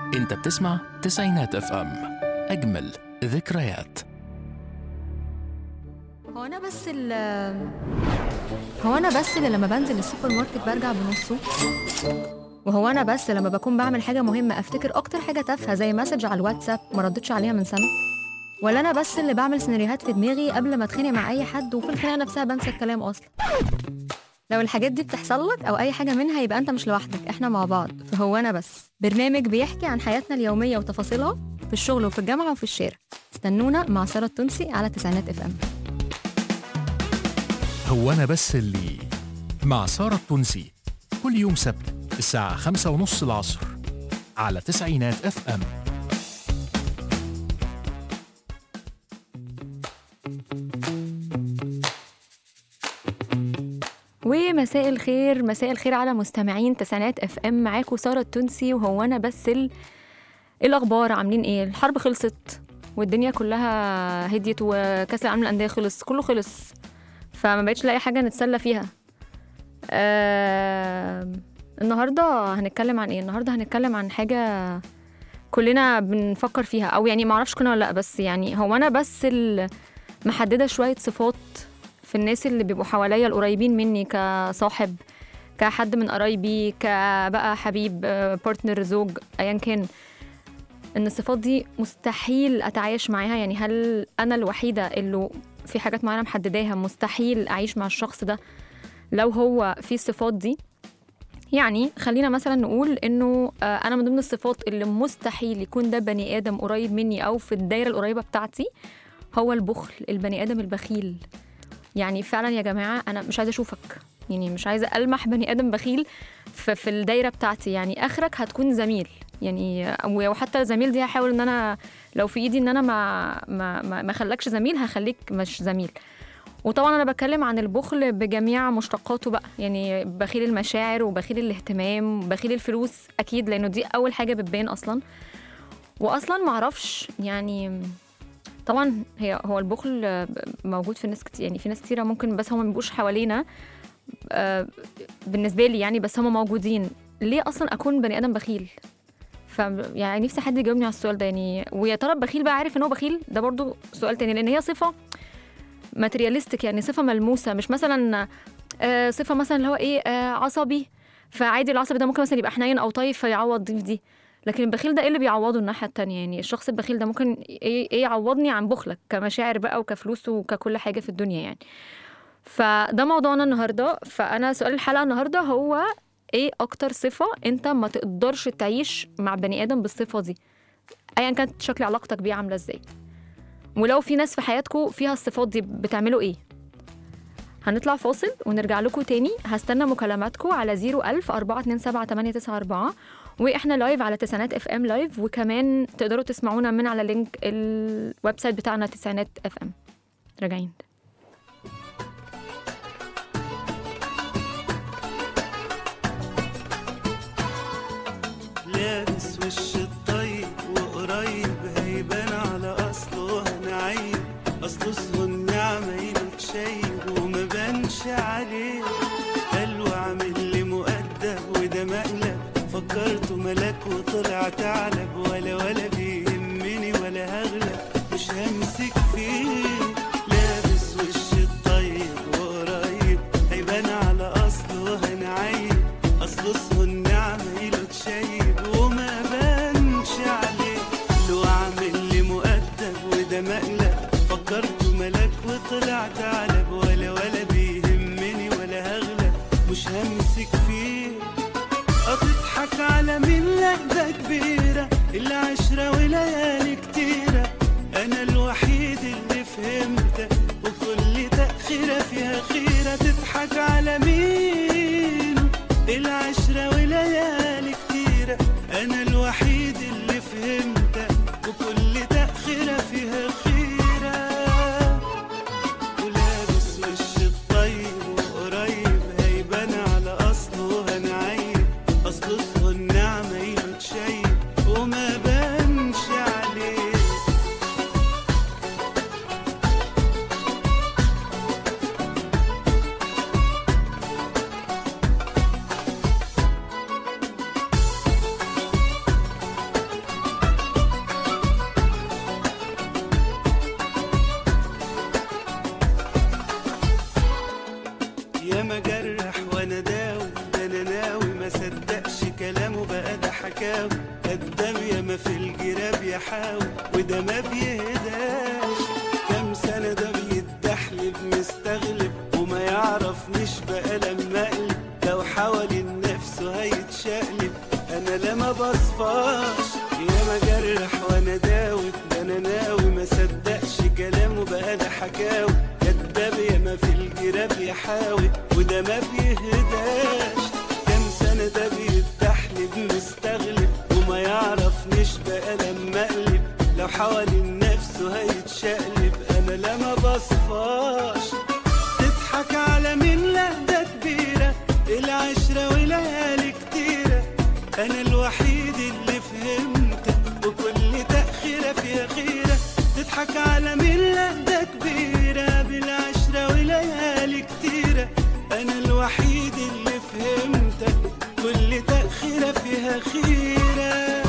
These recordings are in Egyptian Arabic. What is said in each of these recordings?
انت بتسمع تسعينات اف ام اجمل ذكريات هو انا بس ال هو انا بس اللي لما بنزل السوبر ماركت برجع بنصه وهو انا بس لما بكون بعمل حاجه مهمه افتكر اكتر حاجه تافهه زي مسج على الواتساب ما ردتش عليها من سنه ولا انا بس اللي بعمل سيناريوهات في دماغي قبل ما اتخانق مع اي حد وفي الخناقه نفسها بنسى الكلام اصلا لو الحاجات دي بتحصل لك او اي حاجه منها يبقى انت مش لوحدك احنا مع بعض فهو انا بس برنامج بيحكي عن حياتنا اليوميه وتفاصيلها في الشغل وفي الجامعه وفي الشارع استنونا مع ساره التونسي على تسعينات اف ام هو انا بس اللي مع سارة التونسي كل يوم سبت الساعة خمسة ونص العصر على تسعينات اف ام ومساء الخير مساء الخير على مستمعين تسعينات اف ام معاكم ساره التونسي وهو انا بس ال... إيه الاخبار عاملين ايه الحرب خلصت والدنيا كلها هديت وكاس العالم للانديه خلص كله خلص فما بقتش لاقي حاجه نتسلى فيها آه... النهارده هنتكلم عن ايه النهارده هنتكلم عن حاجه كلنا بنفكر فيها او يعني معرفش كنا ولا لا بس يعني هو انا بس ال- محدده شويه صفات في الناس اللي بيبقوا حواليا القريبين مني كصاحب كحد من قرايبي كبقى حبيب بارتنر زوج ايا كان ان الصفات دي مستحيل اتعايش معاها يعني هل انا الوحيده اللي في حاجات معينه محدداها مستحيل اعيش مع الشخص ده لو هو في الصفات دي يعني خلينا مثلا نقول انه آه، انا من ضمن الصفات اللي مستحيل يكون ده بني ادم قريب مني او في الدايره القريبه بتاعتي هو البخل البني ادم البخيل يعني فعلا يا جماعه انا مش عايزه اشوفك يعني مش عايزه المح بني ادم بخيل في, في الدايره بتاعتي يعني اخرك هتكون زميل يعني وحتى زميل دي هحاول ان انا لو في ايدي ان انا ما ما ما, ما خلكش زميل هخليك مش زميل وطبعا انا بتكلم عن البخل بجميع مشتقاته بقى يعني بخيل المشاعر وبخيل الاهتمام وبخيل الفلوس اكيد لانه دي اول حاجه بتبان اصلا واصلا معرفش يعني طبعا هي هو البخل آه، موجود في ناس كتير يعني في ناس كتيره ممكن بس هم ما بيبقوش حوالينا آه، بالنسبه لي يعني بس هم موجودين ليه اصلا اكون بني ادم بخيل ف يعني نفسي حد يجاوبني على السؤال ده يعني ويا ترى البخيل بقى عارف ان هو بخيل ده برضو سؤال تاني لان هي صفه ماترياليستيك يعني صفه ملموسه مش مثلا آه، صفه مثلا اللي هو ايه آه، عصبي فعادي العصبي ده ممكن مثلا يبقى حنين او طيب فيعوض دي في دي لكن البخيل ده ايه اللي بيعوضه الناحيه التانية يعني الشخص البخيل ده ممكن ايه ايه يعوضني عن بخلك كمشاعر بقى وكفلوس وككل حاجه في الدنيا يعني فده موضوعنا النهارده فانا سؤال الحلقه النهارده هو ايه اكتر صفه انت ما تقدرش تعيش مع بني ادم بالصفه دي ايا كانت شكل علاقتك بيه عامله ازاي ولو في ناس في حياتكم فيها الصفات دي بتعملوا ايه هنطلع فاصل ونرجع لكم تاني هستنى مكالماتكم على 01000 427 894 واحنا لايف على تسعينات اف ام لايف وكمان تقدروا تسمعونا من على لينك الويب سايت بتاعنا تسعينات اف ام راجعين لابس وش الطيب وقريب هيبان على اصله هنعيب اصله اسمه النعمة يتشيب وما بانش عليه قالوا عامل لي مؤدب وده مقلب فكرته ملاك وطلع ثعلب ولا ولا بيهمني ولا هغلب مش همسك فيه لابس وش الطيب وقريب هيبان على اصله هنعيب اصله اسمه النعمة يتشيب وما بانش عليه لو عامل لي مؤدب وده مقلب فكرته ملاك وطلع ثعلب ولا ولا بيهمني ولا هغلب مش همسك فيه هتضحك على مين لا ده كبيرة العشرة وليالي كتيرة أنا الوحيد اللي فهمتك وكل تأخيرة فيها خيرة تضحك على مين العشرة وليالي كتيرة أنا الوحيد اللي فهمتك وكل تأخيرة فيها خيرة ولابس وش الطيب وقريب هيبان على اصله هنعيب اصله اسمه النعمة يتشيب وما بانش عليه كلامه بقى ده حكاوي قدام ياما في الجراب يحاول وده ما بيهداش كام سنة ده بيتدحلب مستغلب وما يعرفنيش بقى لما اقلب لو حوالين نفسه هيتشقلب انا لا ما بصفاش يا ما جرح وانا داوي ده انا ناوي ما صدقش كلامه بقى ده حكاوي كداب ياما في الجراب يحاول وده ما بيهداش كام سنة ده بيتدحلب مستغلب وما يعرفنيش بقى لما اقلب لو حوالين نفسه هيتشقلب انا لا ما بصفاش تضحك على مين لا ده كبيرة العشرة وليالي كتيرة أنا الوحيد اللي فهمتك وكل تأخيرة فيها خيرة تضحك على مين لا ده كبيرة بالعشرة وليالي كتيرة أنا الوحيد اللي فهمتك كل تأخيرة فيها خيرة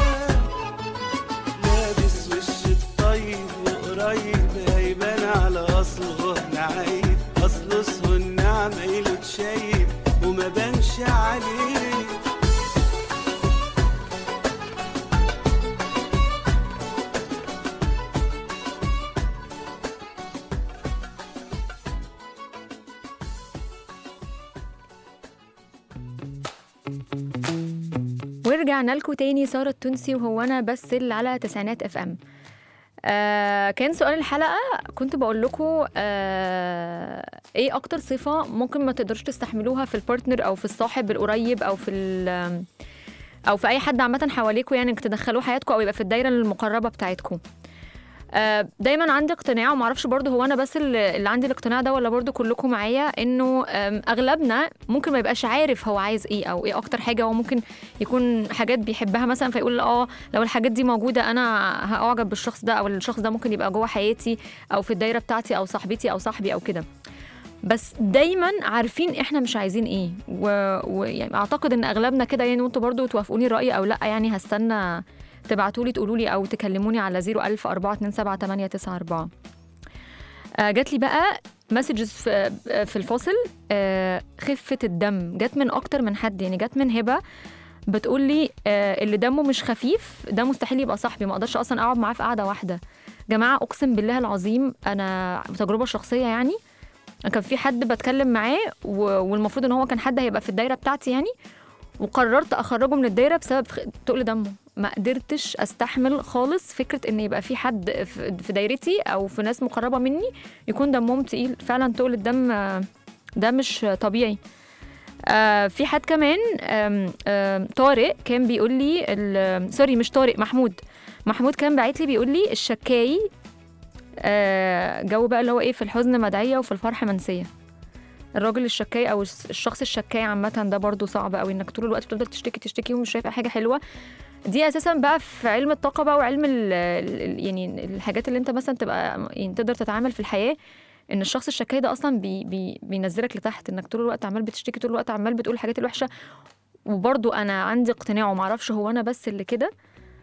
لابس وش الطيب وقريب هيبان على اصله نعيب اصله سهن عمايله تشيب وما بانش عليه ورجعنا لكم تاني سارة التونسي وهو أنا بس اللي على تسعينات اف ام آه كان سؤال الحلقة كنت بقول لكم آه ايه أكتر صفة ممكن ما تقدروش تستحملوها في البارتنر أو في الصاحب القريب أو في ال- أو في أي حد عامة حواليكوا يعني إنك تدخلوه حياتكم أو يبقى في الدايرة المقربة بتاعتكم آه، دايما عندي اقتناع ومعرفش برضو هو انا بس اللي اللي عندي الاقتناع ده ولا برضو كلكم معايا انه آم، اغلبنا ممكن ما يبقاش عارف هو عايز ايه او ايه اكتر حاجه هو ممكن يكون حاجات بيحبها مثلا فيقول اه لو الحاجات دي موجوده انا هاعجب بالشخص ده او الشخص ده ممكن يبقى جوه حياتي او في الدايره بتاعتي او صاحبتي او صاحبي او كده بس دايما عارفين احنا مش عايزين ايه ويعني و... يعني اعتقد ان اغلبنا كده يعني وانتوا برضو توافقوني الراي او لا يعني هستنى تبعتوا لي تقولوا لي او تكلموني على 01000 427 آه جات لي بقى مسجز في, في الفاصل آه خفه الدم جت من اكتر من حد يعني جت من هبه بتقول لي آه اللي دمه مش خفيف ده مستحيل يبقى صاحبي ما اقدرش اصلا اقعد معاه في قعده واحده جماعه اقسم بالله العظيم انا تجربه شخصيه يعني كان في حد بتكلم معاه و- والمفروض ان هو كان حد هيبقى في الدايره بتاعتي يعني وقررت اخرجه من الدايره بسبب خ- تقل دمه ما قدرتش استحمل خالص فكره ان يبقى في حد في في دايرتي او في ناس مقربه مني يكون دمهم تقيل فعلا تقل الدم آه، ده مش طبيعي آه في حد كمان آم آم طارق كان بيقول لي ال- سوري مش طارق محمود محمود كان باعت لي بيقول لي الشكاي آه جو بقى اللي هو ايه في الحزن مدعيه وفي الفرح منسيه الراجل الشكاي او الس- الشخص الشكاي عامه ده برضو صعب قوي انك طول الوقت بتفضل تشتكي تشتكي ومش شايف أي حاجه حلوه دي اساسا بقى في علم الطاقه بقى وعلم ال ال- يعني الحاجات اللي انت مثلا تبقى يعني تقدر تتعامل في الحياه ان الشخص الشكاي ده اصلا بي بي بينزلك لتحت انك طول الوقت عمال بتشتكي طول الوقت عمال بتقول الحاجات الوحشه وبرضو انا عندي اقتناع ومعرفش هو انا بس اللي كده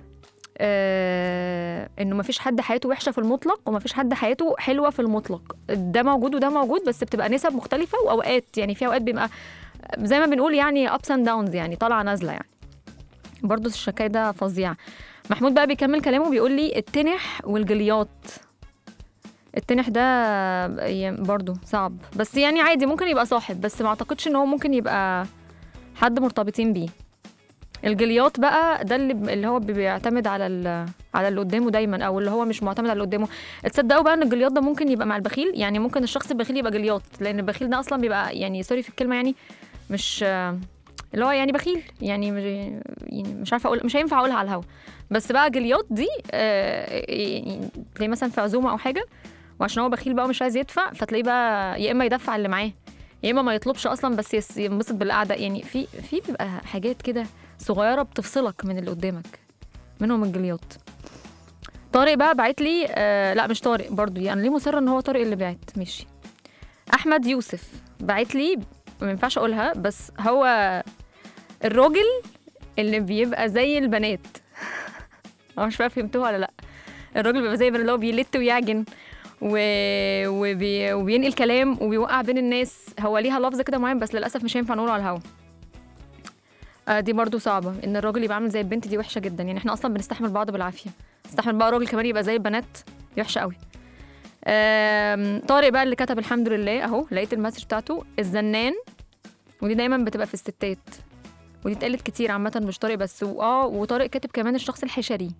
آه انه مفيش حد حياته وحشه في المطلق ومفيش حد حياته حلوه في المطلق ده موجود وده موجود بس بتبقى نسب مختلفه واوقات يعني في اوقات بيبقى زي ما بنقول يعني ups and downs يعني طالعه نازله يعني برضو الشكاية ده فظيع محمود بقى بيكمل كلامه بيقول لي التنح والجليات التنح ده يعني برضو صعب بس يعني عادي ممكن يبقى صاحب بس ما اعتقدش ان هو ممكن يبقى حد مرتبطين بيه الجليات بقى ده اللي اللي هو بيعتمد على ال- على اللي قدامه دايما او اللي هو مش معتمد على اللي قدامه تصدقوا بقى ان الجليات ده ممكن يبقى مع البخيل يعني ممكن الشخص البخيل يبقى جليات لان البخيل ده اصلا بيبقى يعني سوري في الكلمه يعني مش اللي هو يعني بخيل يعني مش يعني مش عارفه اقول مش هينفع اقولها على الهوا بس بقى جليات دي آه، يعني تلاقيه مثلا في عزومه او حاجه وعشان هو بخيل بقى ومش عايز يدفع فتلاقيه بقى يا اما يدفع اللي معاه يا اما ما يطلبش اصلا بس يس- ينبسط بالقعده يعني في في بيبقى حاجات كده صغيره بتفصلك من اللي قدامك منهم الجليات طارق بقى بعت لي آه لا مش طارق برضو يعني ليه مصر ان هو طارق اللي بعت ماشي احمد يوسف بعت لي ما ينفعش اقولها بس هو الراجل اللي بيبقى زي البنات انا مش بقى فهمتوها ولا لا الراجل بيبقى زي البنات اللي هو بيلت ويعجن و... وبي... وبينقل كلام وبيوقع بين الناس هو ليها لفظ كده معين بس للاسف مش هينفع نقوله على الهوا آه دي برضو صعبة ان الراجل يبقى عامل زي البنت دي وحشة جدا يعني احنا اصلا بنستحمل بعض بالعافية نستحمل بقى الراجل كمان يبقى زي البنات دي وحشة قوي آم، طارق بقى اللي كتب الحمد لله اهو لقيت المسج بتاعته الزنان ودي دايما بتبقى في الستات ودي اتقالت كتير عامة مش طارق بس واه وطارق كاتب كمان الشخص الحشري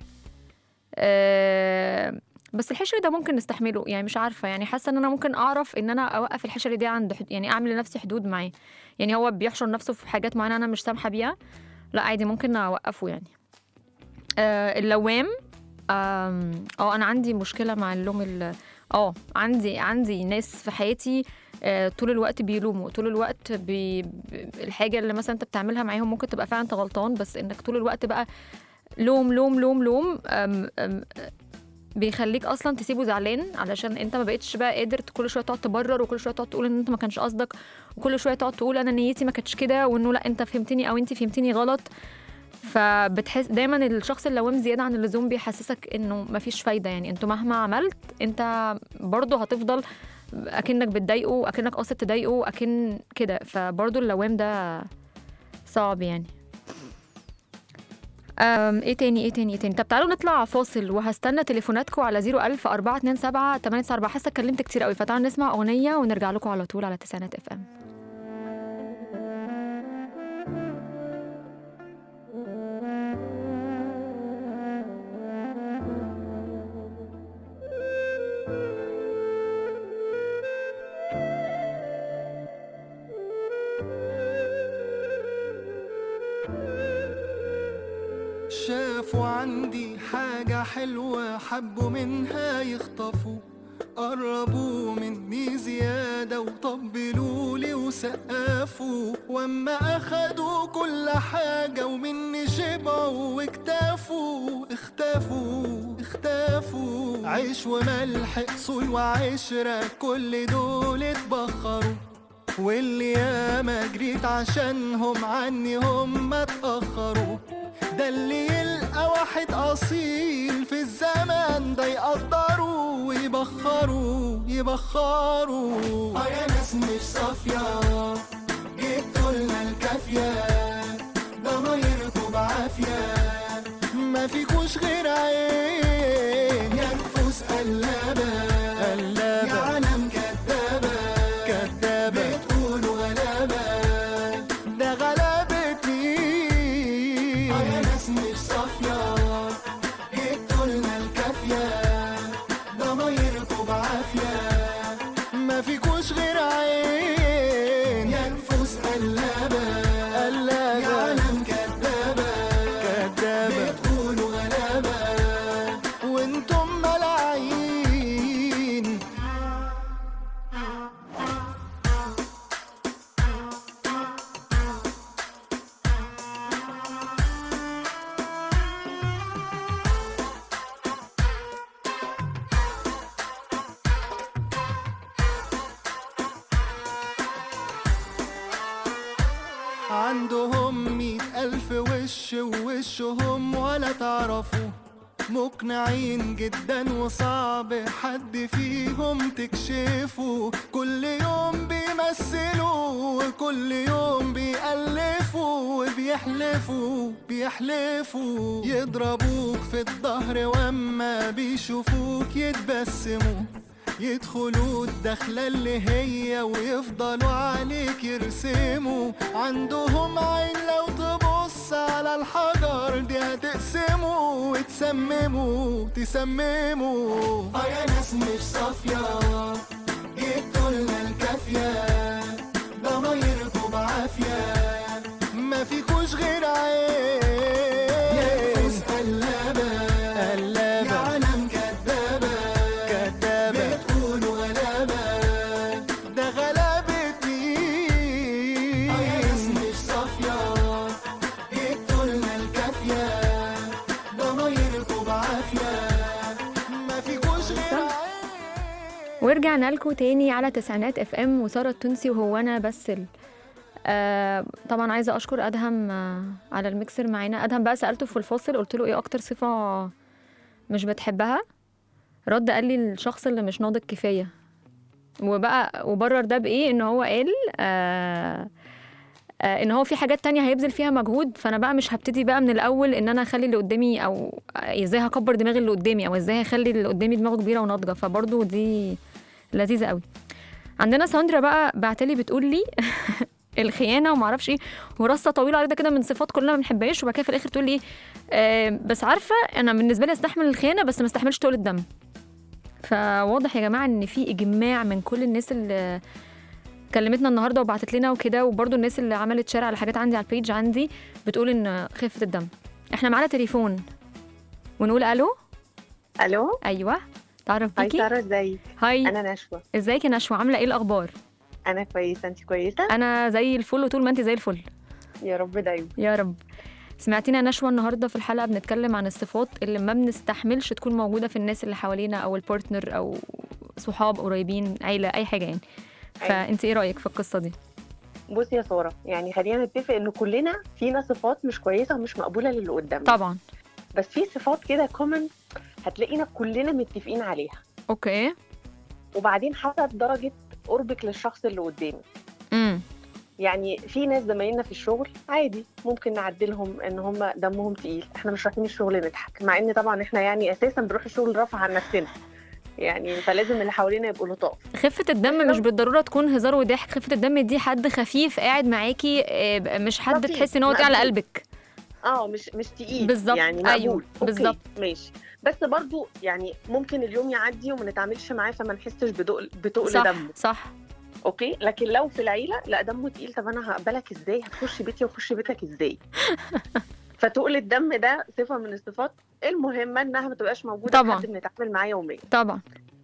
آه بس الحشري ده ممكن نستحمله يعني مش عارفة يعني حاسة ان انا ممكن اعرف ان انا اوقف الحشري دي عند حد يعني اعمل لنفسي حدود معاه يعني هو بيحشر نفسه في حاجات معينة انا مش سامحة بيها لا عادي ممكن اوقفه يعني آه اللوام آم، اه انا عندي مشكلة مع اللوم ال- اه عندي عندي ناس في حياتي آه، طول الوقت بيلوموا طول الوقت بي... ب- الحاجه اللي مثلا انت بتعملها معاهم ممكن تبقى فعلا انت غلطان بس انك طول الوقت بقى لوم لوم لوم لوم أم أم بيخليك اصلا تسيبه زعلان علشان انت ما بقتش بقى قادر كل شويه تقعد تبرر وكل شويه تقعد تقول ان انت ما كانش قصدك وكل شويه تقعد تقول انا نيتي ما كانتش كده وانه لا انت فهمتني او انت فهمتني غلط فبتحس دايما الشخص اللوام زياده عن اللزوم بيحسسك انه ما فيش فايده يعني انتوا مهما عملت انت برضه هتفضل اكنك بتضايقه اكنك قاصد تضايقه اكن كده فبرضه اللوام ده صعب يعني أم ايه تاني ايه تاني ايه تاني طب تعالوا نطلع فاصل وهستنى تليفوناتكم على 01000 427 894 حاسه اتكلمت كتير قوي فتعالوا نسمع اغنيه ونرجع لكم على طول على تسعينات اف ام شافوا عندي حاجة حلوة حبوا منها يخطفوا قربوا مني زيادة وطبلوا لي وسقفوا واما اخدوا كل حاجة ومني شبعوا واكتفوا اختفوا اختفوا عيش وملح اصول وعشرة كل دول اتبخروا واللي ياما جريت عشانهم عني هم اتأخروا ده اللي يلقى واحد أصيل في الزمن ده يقدروا ويبخروا يبخروا اه يا ناس مش صافية جبتوا لنا الكافية ضمايركوا بعافية ما فيكوش غير عين يا نفوس قلابة قلابة يا عالم كدابة كدابة بتقولوا غلابة ده غلابة مين اه يا ناس مش صافية جبتوا لنا الكافية ضمايركوا بعافية ما فيكوش غير عين يا نفوس قلابة قلابة يا عالم كدابة كدابة بتقولوا غلابة وانتم ملاعين عندهم مئة ألف وش ووشهم ولا تعرفوا مقنعين جدا وصعب حد فيهم تكشفه كل يوم بيمثلوا وكل يوم بيألفوا وبيحلفوا بيحلفوا يضربوك في الظهر واما بيشوفوك يتبسموا يدخلوا الدخلة اللي هي ويفضلوا عليك يرسموا عندهم عين لو تبص على الحجر دي هتقسموا وتسمموا تسمموا اه يا ناس مش صافية جبتوا لنا الكافية ضمايركوا بعافية ما فيكوش غير عين يا نفوس قلابة قلابة يا عالم كدابة كدابة بتقولوا غلابة ده غلابة مين اه يا ناس مش صافية جبتوا لنا الكافية ضمايركوا بعافية ما فيكوش غير عين ورجعنا لكم تاني على تسعينات اف ام وساره التونسي وهو انا بس ال... آه طبعا عايزه اشكر ادهم آه على الميكسر معانا ادهم بقى سالته في الفاصل قلت له ايه اكتر صفه مش بتحبها رد قال لي الشخص اللي مش ناضج كفايه وبقى وبرر ده بايه ان هو قال آه آه ان هو في حاجات تانية هيبذل فيها مجهود فانا بقى مش هبتدي بقى من الاول ان انا اخلي اللي قدامي او ازاي هكبر دماغ اللي قدامي او ازاي هخلي اللي قدامي دماغه كبيره وناضجه فبرضه دي لذيذه قوي عندنا ساندرا بقى بعتلي بتقول لي الخيانه وما اعرفش ايه ورصه طويله عريضه كده من صفات كلنا ما بنحبهاش وبعد كده في الاخر تقول لي آه بس عارفه انا بالنسبه لي استحمل الخيانه بس ما استحملش طول الدم فواضح يا جماعه ان في اجماع من كل الناس اللي كلمتنا النهارده وبعتت لنا وكده وبرده الناس اللي عملت شير على حاجات عندي على البيج عندي بتقول ان خفه الدم احنا معانا تليفون ونقول الو الو ايوه تعرف هاي بيكي ساره ازيك هاي انا نشوى ازيك يا نشوى عامله ايه الاخبار انا كويسه انت كويسه انا زي الفل وطول ما انت زي الفل يا رب دايما يا رب سمعتينا يا نشوى النهارده في الحلقه بنتكلم عن الصفات اللي ما بنستحملش تكون موجوده في الناس اللي حوالينا او البارتنر او صحاب قريبين عيله اي حاجه يعني أيوة. فانت ايه رايك في القصه دي بصي يا ساره يعني خلينا نتفق ان كلنا فينا صفات مش كويسه ومش مقبوله للي قدامنا طبعا بس في صفات كده كومن هتلاقينا كلنا متفقين عليها اوكي وبعدين حسب درجه قربك للشخص اللي قدامي امم يعني في ناس زمايلنا في الشغل عادي ممكن نعدلهم ان هم دمهم تقيل احنا مش رايحين الشغل نضحك مع ان طبعا احنا يعني اساسا بنروح الشغل رفع عن نفسنا يعني فلازم اللي حوالينا يبقوا لطاف خفه الدم مش بالضروره تكون هزار وضحك خفه الدم دي حد خفيف قاعد معاكي آه، مش حد لطيف، تحسي ان هو تقيل على مقبول. قلبك اه مش مش تقيل بالظبط، يعني مقبول أيوه، أوكي، بالظبط. ماشي بس برضو يعني ممكن اليوم يعدي وما نتعاملش معاه فما نحسش بدقل بتقل صح دمه صح اوكي لكن لو في العيله لا دمه تقيل طب انا هقبلك ازاي هتخش بيتي واخش بيتك ازاي فتقل الدم ده صفه من الصفات المهمه انها ما تبقاش موجوده طبعاً. في حد بنتعامل معاه يوميا طبعا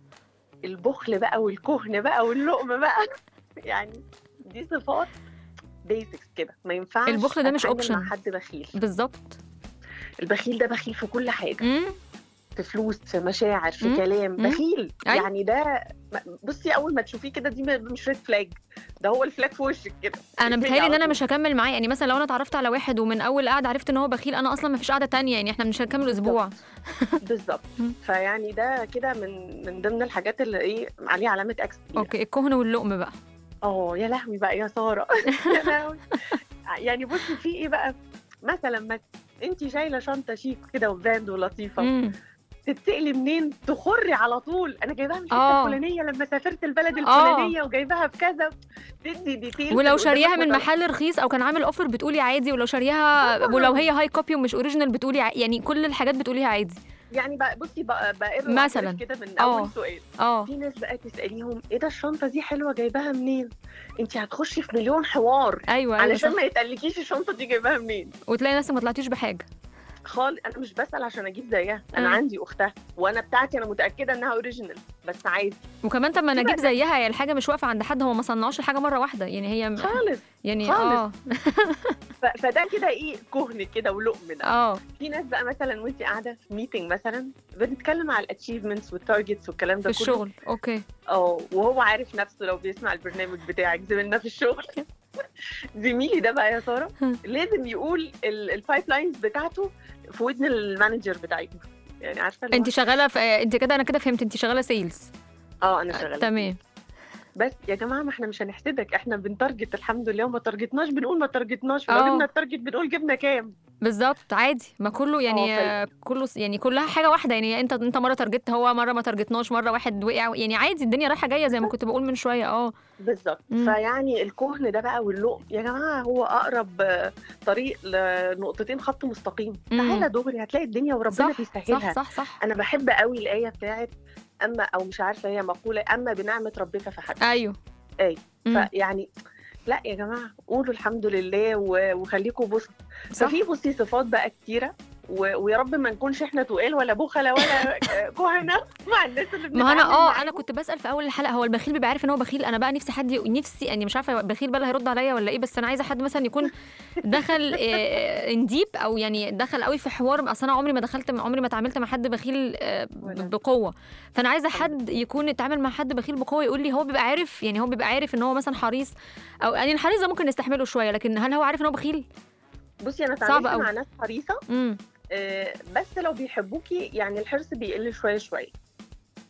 البخل بقى والكهن بقى واللقم بقى يعني دي صفات بيزكس كده ما ينفعش البخل ده مش أتعامل option. مع حد بخيل بالظبط البخيل ده بخيل في كل حاجه امم في فلوس في مشاعر في مم. كلام مم. بخيل أيوة. يعني ده بصي اول ما تشوفيه كده دي مش ريد فلاج ده هو الفلاج في وشك كده انا اقفلي بتهيألي ان على انا طول. مش هكمل معاه يعني مثلا لو انا اتعرفت على واحد ومن اول قعده عرفت ان هو بخيل انا اصلا ما فيش قعده تانية يعني احنا مش هنكمل اسبوع بالظبط مم. فيعني ده كده من من ضمن الحاجات اللي ايه عليه علامه اكس كبيرة. اوكي الكهن واللقم بقى اه يا لهوي بقى يا ساره يا لهوي يعني بصي في ايه بقى مثلا ما انت شايله شنطه شيك كده وبراند ولطيفه امم تتسألي منين تخري على طول انا جايباها من الحته آه. الفلانيه لما سافرت البلد آه. الفلانيه وجايباها بكذا تدي ديتيلز ولو اللي شارياها قدامك من ما محل رخيص او كان عامل اوفر بتقولي عادي ولو شاريها طبعاً. ولو هي هاي كوبي ومش اوريجينال بتقولي ع... يعني كل الحاجات بتقوليها عادي يعني بقى بصي بقى بقى مثلاً. كده من آه. اول سؤال اه في ناس بقى تساليهم ايه ده الشنطه دي حلوه جايباها منين انت هتخشي في مليون حوار ايوه ايوه علشان صح. ما يتقلكيش الشنطه دي جايباها منين وتلاقي نفسك ما طلعتيش بحاجه خالص انا مش بسال عشان اجيب زيها انا مم. عندي اختها وانا بتاعتي انا متاكده انها اوريجينال بس عادي وكمان طب ما انا في بقى اجيب زيها يعني الحاجه مش واقفه عند حد هو ما صنعوش الحاجه مره واحده يعني هي خالص يعني خالص. اه ف- فده كده ايه كهن كده ولقم ده اه في ناس بقى مثلا وانت قاعده في ميتنج مثلا بنتكلم على الاتشيفمنتس والتارجتس والكلام ده في كله الشغل اوكي اه وهو عارف نفسه لو بيسمع البرنامج بتاعك زميلنا في الشغل زميلي ده بقى يا ساره لازم يقول البايب لاينز بتاعته في ودن المانجر بتاعته يعني عارفه اللي هو- انت شغاله في انت كده انا كده فهمت انت شغاله سيلز اه انا شغاله تمام بس يا جماعه ما احنا مش هنحسدك احنا بنتارجت الحمد لله وما تارجتناش بنقول ما تارجتناش ولو آه. جبنا التارجت بنقول جبنا كام بالظبط عادي ما كله يعني اه، آه، كله س- يعني كلها حاجه واحده يعني انت انت مره تارجت هو مره ما تارجتناش مره واحد وقع يعني عادي الدنيا رايحه جايه زي ما كنت بقول من شويه اه بالظبط مم. فيعني الكهن ده بقى واللقم يا جماعه هو اقرب آه، طريق لنقطتين خط مستقيم مم. تعالى دغري هتلاقي الدنيا وربنا صح بيسهلها صح صح صح انا بحب قوي الايه بتاعت اما او مش عارفه هي مقوله اما بنعمه ربك فحدث ايوه أي. مم. فيعني لا يا جماعه قولوا الحمد لله و- وخليكم بصوا صح ففي بصي صفات بقى كتيره و... ويا رب ما نكونش احنا تقال ولا بخله ولا كهنه مع الناس اللي ما انا بنتعامل اه معاهم. انا كنت بسال في اول الحلقه هو البخيل بيبقى عارف ان هو بخيل انا بقى نفسي حد ي- نفسي يعني مش عارفه بخيل بقى اللي هيرد عليا ولا ايه بس انا عايزه حد مثلا يكون دخل آه، انديب او يعني دخل قوي في حوار اصل انا عمري ما دخلت عمري ما اتعاملت مع حد بخيل آه، ب- ولا. بقوه فانا عايزه الحمد حد يكون اتعامل مع حد بخيل بقوه يقول لي هو بيبقى عارف يعني هو بيبقى عارف ان هو مثلا حريص او يعني الحريص ده ممكن نستحمله شويه لكن هل هو عارف ان هو بخيل بصي انا صعب اتعاملت أوي. مع ناس حريصه امم آه، بس لو بيحبوكي يعني الحرص بيقل شويه شويه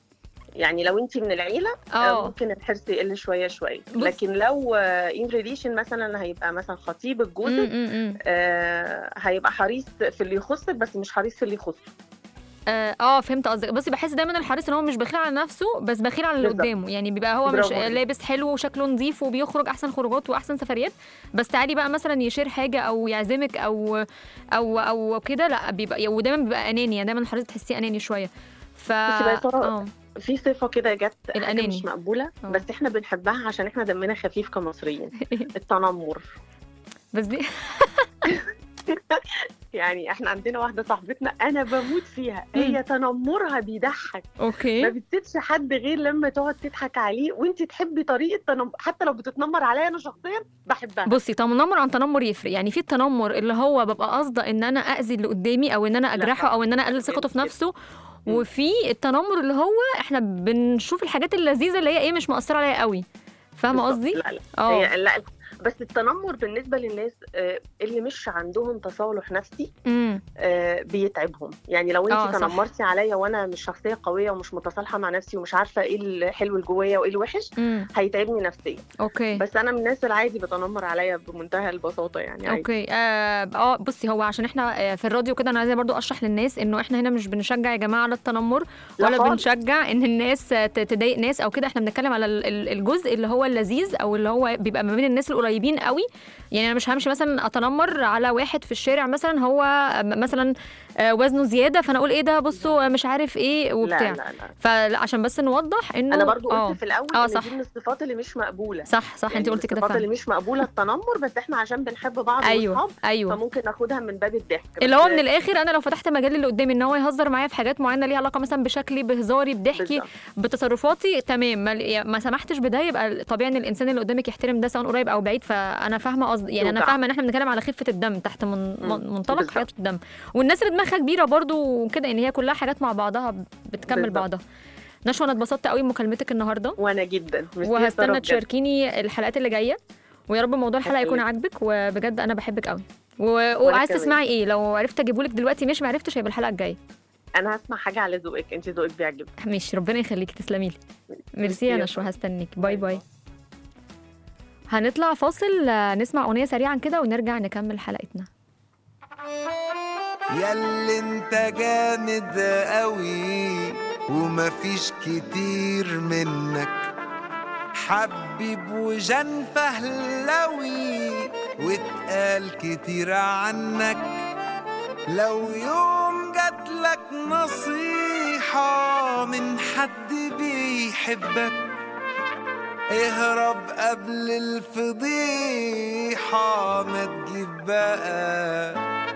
يعني لو انت من العيله آه، اه ممكن الحرص يقل شويه شويه بص- لكن لو ان ريليشن مثلا هيبقى مثلا خطيبك م- جوزك م- م. آه هيبقى حريص في اللي يخصك بس مش حريص في اللي يخصه اه آه، فهمت قصدك بصي بحس دايما الحريص ان هو مش بخيل على نفسه بس بخيل على اللي بالظبط. قدامه يعني بيبقى هو مش برافو عليك. لابس حلو وشكله نظيف وبيخرج احسن خروجات واحسن سفريات بس تعالي بقى مثلا يشير حاجه او يعزمك او او او كده لا بيبقى ودايما بيبقى اناني يعني دايما الحريص تحسيه اناني شويه ف بصي بقى يا سارة، اه في صفه كده جت حاجة الأناني. مش مقبوله آه. بس احنا بنحبها عشان احنا دمنا خفيف كمصريين التنمر بس دي يعني احنا عندنا واحده صاحبتنا انا بموت فيها هي تنمرها بيضحك ما اوكي بتسيبش حد غير لما تقعد تضحك عليه وانت تحبي طريقه تنمر حتى لو بتتنمر عليا انا شخصيا بحبها بصي تنمر عن تنمر يفرق يعني في التنمر اللي هو ببقى قاصده ان انا اذي اللي قدامي او ان انا اجرحه او ان انا اقلل ثقته في نفسه وفي التنمر اللي هو احنا بنشوف الحاجات اللذيذه اللي هي ايه مش مؤثره عليا قوي فاهمه بالظبط. قصدي لا لا اه هي لا بس التنمر بالنسبه للناس آه، اللي مش عندهم تصالح نفسي امم آه، بيتعبهم يعني لو آه، انت صح. تنمرتي عليا وانا مش شخصيه قويه ومش متصالحه مع نفسي ومش عارفه ايه الحلو اللي جوايا وايه الوحش امم هيتعبني نفسيا اوكي بس انا من الناس العادي بتنمر عليا بمنتهى البساطه يعني عادي. اوكي اه آه، بصي هو عشان احنا آه، في الراديو كده انا عايزه برضو اشرح للناس انه احنا هنا مش بنشجع يا جماعه على التنمر لا ولا خالص. بنشجع ان الناس آه، ت- تضايق ناس او كده احنا بنتكلم على ال- ال- الجزء اللي هو اللذيذ او اللي هو بيبقى ما بين الناس القريبين قوي يعني انا مش همشي مثلا اتنمر على واحد في الشارع مثلا هو م- مثلا آه، وزنه زياده فانا اقول ايه ده بصوا آه، مش عارف ايه وبتاع لا لا لا فعشان بس نوضح انه انا برضو آه، قلت في الاول آه، ان صح. دي من الصفات اللي مش مقبوله صح صح انت يعني قلتي كده الصفات اللي فعلا مش مقبوله التنمر بس احنا عشان بنحب بعض ايوه واصحاب ايوه فممكن ناخدها من باب الضحك اللي هو بس من الاخر انا لو فتحت مجال اللي قدامي ان هو يهزر معايا في حاجات معينه ليها علاقه مثلا بشكلي بهزاري بضحكي بالظبط. بتصرفاتي تمام ما, يعني ما سمحتش بده يبقى طبيعي ان الانسان اللي قدامك يحترم ده سواء قريب او بعيد فانا فاهمه قصدي يعني انا يوجع. فاهمه ان احنا بنتكلم على خفه الدم تحت من مم، من- منطلق بالظبط. حياه الدم والناس اللي دماغها كبيره برضو وكده ان هي كلها حاجات مع بعضها بتكمل بالظبط. بعضها نشوى انا اتبسطت قوي بمكالمتك النهارده وانا جدا ميرسي يا سارة وهستنى بجد. تشاركيني الحلقات اللي جايه ويا رب موضوع الحلقه يكون هخليك. عاجبك وبجد انا بحبك قوي و... وعايز كمان. تسمعي ايه لو عرفت اجيبهولك دلوقتي مش ما عرفتش هيبقى الحلقه الجايه انا هسمع حاجه على ذوقك انت ذوقك بيعجبك ماشي ربنا يخليكي تسلمي لي ميرسي يا يا نشوى فندم. هستنيك باي باي باي هنطلع فاصل آه، نسمع اغنيه سريعا كده ونرجع نكمل حلقتنا ياللي انت جامد قوي ومفيش كتير منك حبيب وجن فهلوي واتقال كتير عنك لو يوم جاتلك نصيحة من حد بيحبك اهرب قبل الفضيحة ما تجيب بقى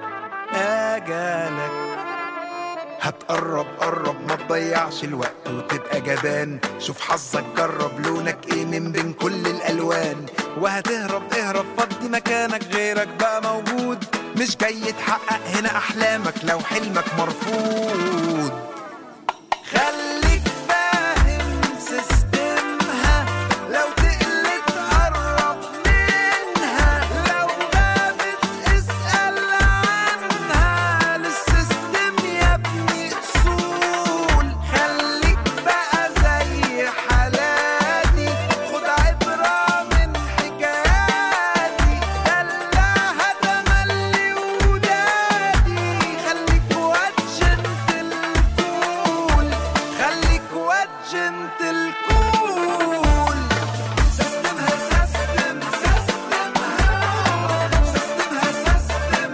اجالك هتقرب قرب ما تضيعش الوقت وتبقى جبان شوف حظك جرب لونك ايه من بين كل الالوان وهتهرب اهرب فضي مكانك غيرك بقى موجود مش جاي تحقق هنا احلامك لو حلمك مرفوض خليك فاهم سيستمها لو تقلت قرب منها لو غابت اسأل عنها للسيستم يا ابني اصول خليك بقى زي حالاتي خد عبرة من حكاياتي دلعها تملي ودادي خليك واد جنتل كول خليك واد جنتل كول سيستمها سيستم سيستمها سيستمها سيستم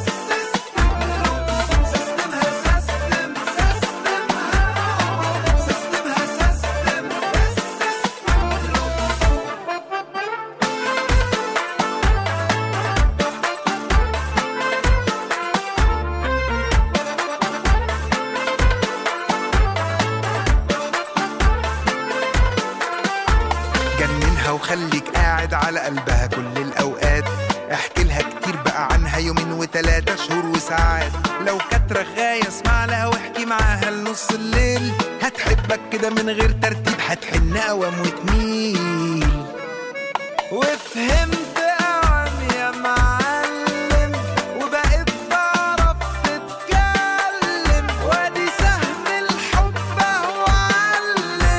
سيستمها سيستم سيستمها سيستم جننها وخليك قاعد على قلبها كل الأوقات احكي لها كتير بقى عنها يومين وتلاتة شهور وساعات لو كانت رغاية اسمع لها واحكي معاها لنص الليل هتحبك كده من غير ترتيب هتحن قوام وتميل وفهمت قوام يا معلم وبقيت بعرف تتكلم وادي سهم الحب اهو علم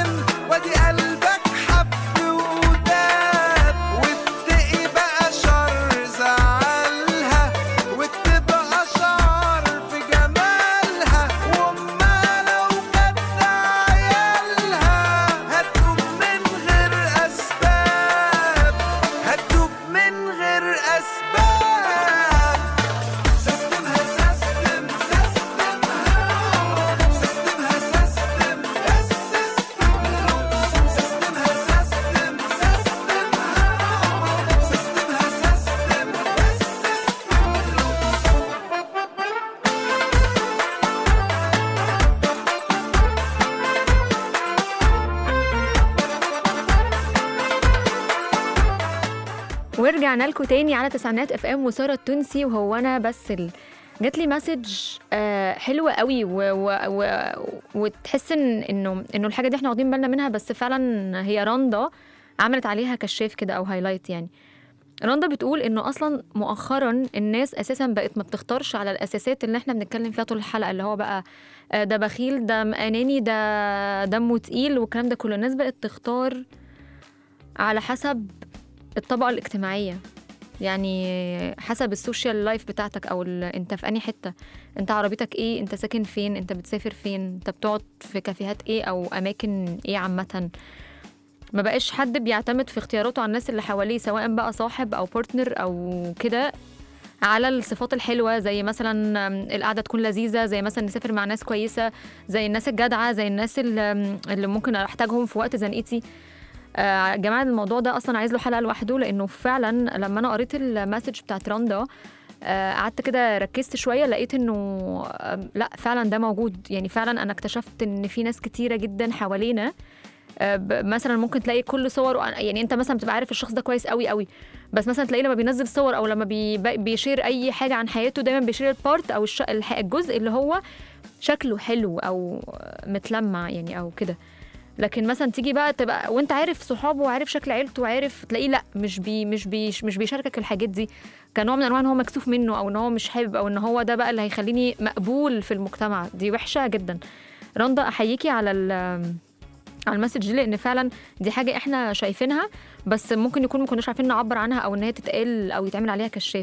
ورجعنا لكم تاني على تسعينات اف ام وساره التونسي وهو انا بس ال... جات لي مسج آه حلوه قوي و... و... و... وتحس ان انه انه الحاجه دي احنا واخدين بالنا منها بس فعلا هي رندا عملت عليها كشاف كده او هايلايت يعني رندا بتقول انه اصلا مؤخرا الناس اساسا بقت ما بتختارش على الاساسات اللي احنا بنتكلم فيها طول الحلقه اللي هو بقى آه، ده بخيل ده اناني ده دمه تقيل والكلام ده كله الناس بقت تختار على حسب الطبقه الاجتماعيه يعني حسب السوشيال لايف بتاعتك او ال... انت في انهي حته انت عربيتك ايه انت ساكن فين انت بتسافر فين انت بتقعد في كافيهات ايه او اماكن ايه عامه ما بقاش حد بيعتمد في اختياراته على الناس اللي حواليه سواء بقى صاحب او بارتنر او كده على الصفات الحلوه زي مثلا أم، القعده تكون لذيذه زي مثلا نسافر مع ناس كويسه زي الناس الجدعه زي الناس اللي, اللي ممكن احتاجهم في وقت زنقتي آه، يا جماعه الموضوع ده اصلا عايز له حلقه لوحده لانه فعلا لما انا قريت المسج بتاعت رندا آه، قعدت كده ركزت شويه لقيت انه آه، لا فعلا ده موجود يعني فعلا انا اكتشفت ان في ناس كتيره جدا حوالينا آه، ب- مثلا ممكن تلاقي كل صوره يعني انت مثلا بتبقى عارف الشخص ده كويس قوي قوي بس مثلا تلاقيه لما بينزل صور او لما بي بيشير اي حاجه عن حياته دايما بيشير البارت او الش- الح- الجزء اللي هو شكله حلو او متلمع يعني او كده لكن مثلا تيجي بقى تبقى وانت عارف صحابه وعارف شكل عيلته وعارف تلاقيه لا مش بي مش بي مش بيشاركك الحاجات دي كنوع من انواع ان هو مكسوف منه او ان هو مش حابب او ان هو ده بقى اللي هيخليني مقبول في المجتمع دي وحشه جدا رندا احييكي على ال على المسج دي لان فعلا دي حاجه احنا شايفينها بس ممكن يكون ما كناش عارفين نعبر عنها او ان هي تتقال او يتعمل عليها كشاف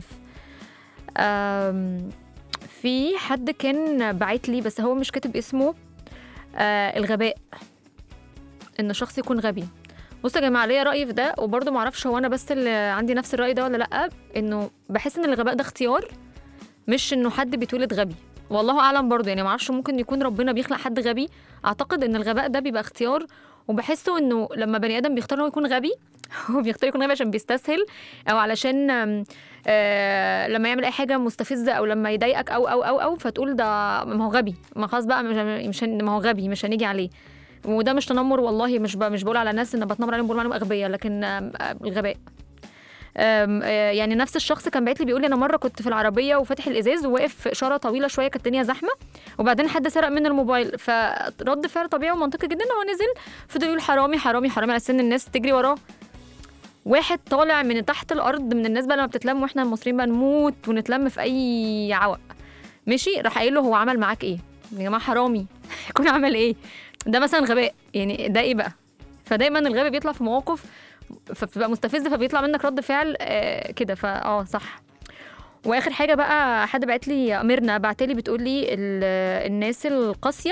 أم، في حد كان باعت لي بس هو مش كاتب اسمه آه الغباء ان شخص يكون غبي بصوا يا جماعه ليا راي في ده وبرضه ما اعرفش هو انا بس اللي عندي نفس الراي ده ولا لا انه بحس ان الغباء ده اختيار مش انه حد بيتولد غبي والله اعلم برضه يعني ما اعرفش ممكن يكون ربنا بيخلق حد غبي اعتقد ان الغباء ده بيبقى اختيار وبحسه انه لما بني ادم بيختار ان هو يكون غبي هو بيختار يكون غبي عشان بيستسهل او علشان آم، آه لما يعمل اي حاجه مستفزه او لما يضايقك او او او او فتقول ده ما هو غبي ما خلاص بقى مش مش هن- ما هو غبي مش هنيجي عليه وده مش تنمر والله مش ب... مش بقول على ناس ان بتنمر عليهم بقول عليهم اغبياء لكن آم، آه، الغباء آم، آه، يعني نفس الشخص كان باعت لي بيقول لي انا مره كنت في العربيه وفاتح الازاز وواقف في اشاره طويله شويه كانت الدنيا زحمه وبعدين حد سرق مني الموبايل فرد فعل طبيعي ومنطقي جدا هو نزل فضل يقول حرامي حرامي حرامي على سن الناس تجري وراه واحد طالع من تحت الارض من الناس بقى لما بتتلم واحنا المصريين بقى نموت ونتلم في اي عوق ماشي راح قايل له هو عمل معاك ايه يا جماعه حرامي يكون عمل ايه ده مثلا غباء يعني ده ايه بقى فدايما الغبي بيطلع في مواقف فبتبقى مستفزه فبيطلع منك رد فعل آه كده فاه صح واخر حاجه بقى حد بعت لي ميرنا بعت لي بتقول لي ال- الناس القاسيه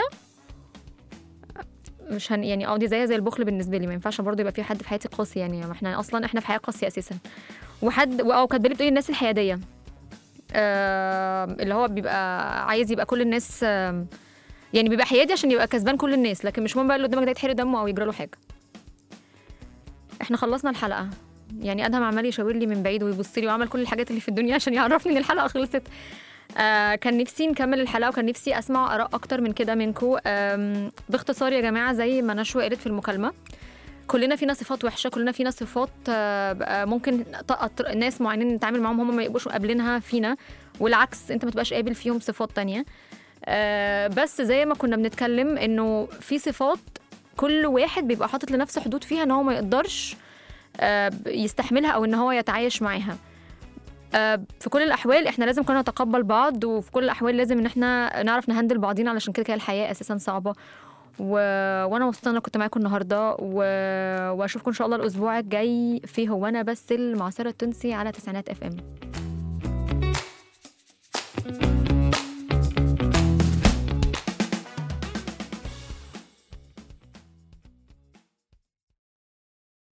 مش هن يعني اه دي زيها زي البخل بالنسبه لي ما ينفعش برضه يبقى في حد في حياتي قاسي يعني ما احنا اصلا احنا في حياه قاسيه اساسا وحد اه كاتبه لي بتقولي الناس الحياديه آه اللي هو بيبقى عايز يبقى كل الناس آه يعني بيبقى حيادي عشان يبقى كسبان كل الناس لكن مش مهم بقى اللي قدامك ده يتحرق دمه او يجرى له حاجه احنا خلصنا الحلقه يعني ادهم عمال يشاور لي من بعيد ويبص لي وعمل كل الحاجات اللي في الدنيا عشان يعرفني ان الحلقه خلصت آه كان نفسي نكمل الحلقه وكان نفسي اسمع اراء اكتر من كده منكم باختصار يا جماعه زي ما نشوى قالت في المكالمه كلنا فينا صفات وحشه كلنا فينا صفات آه، بقى ممكن ط- ناس معينين نتعامل معاهم هم ما يبقوش قابلينها فينا والعكس انت ما تبقاش قابل فيهم صفات تانية آه، بس زي ما كنا بنتكلم انه في صفات كل واحد بيبقى حاطط لنفسه حدود فيها ان هو ما يقدرش آه، يستحملها او ان هو يتعايش معاها آه، في كل الاحوال احنا لازم كنا نتقبل بعض وفي كل الاحوال لازم ان احنا نعرف نهندل بعضينا علشان كده كده الحياه اساسا صعبه و... وانا مبسوطه ان انا كنت معاكم النهارده و... واشوفكم ان شاء الله الاسبوع الجاي في هو انا بس المعصره التونسي على تسعينات اف ام